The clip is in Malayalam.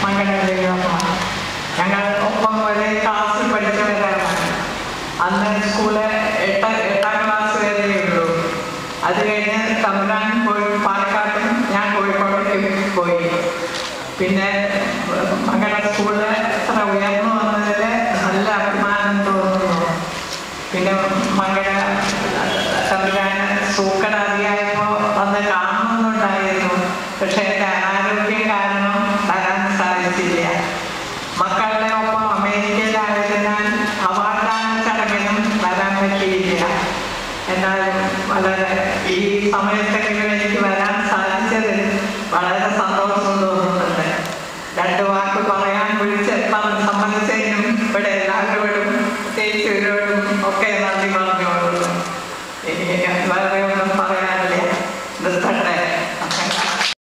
മംഗളമാണ് ഞങ്ങൾ ഒപ്പം ഒരേ ക്ലാസ്സിൽ പഠിച്ചവരാണ് അന്ന് സ്കൂള് എട്ട് എട്ടാം ക്ലാസ് വരെയേ ഉള്ളൂ അത് കഴിഞ്ഞ് തമ്പുരാൻ പോയി പാലക്കാട്ടും ഞാൻ കോഴിക്കോട്ടേക്ക് പോയി പിന്നെ മംഗള സ്കൂളിൽ അത്ര ഉയർന്നു വന്നതിൽ നല്ല അഭിമാനം തോന്നുന്നു പിന്നെ മംഗള തമ്പുരാന് സൂക്കട അറിയായപ്പോൾ വന്ന് കാണുന്നുണ്ടായിരുന്നു പക്ഷെ എൻ്റെ അനാരോഗ്യം കാരണം തരാൻ സാധിച്ചില്ല മക്കളുടെ ഒപ്പം അമേരിക്കയിലായതിനാൽ അവാർഡാന ചടങ്ങിനും വരാൻ പറ്റിയില്ല എന്നാലും വളരെ ഈ സമയത്തെങ്കിലും എനിക്ക് വരാൻ സാധിച്ചതിൽ വളരെ സന്തോഷം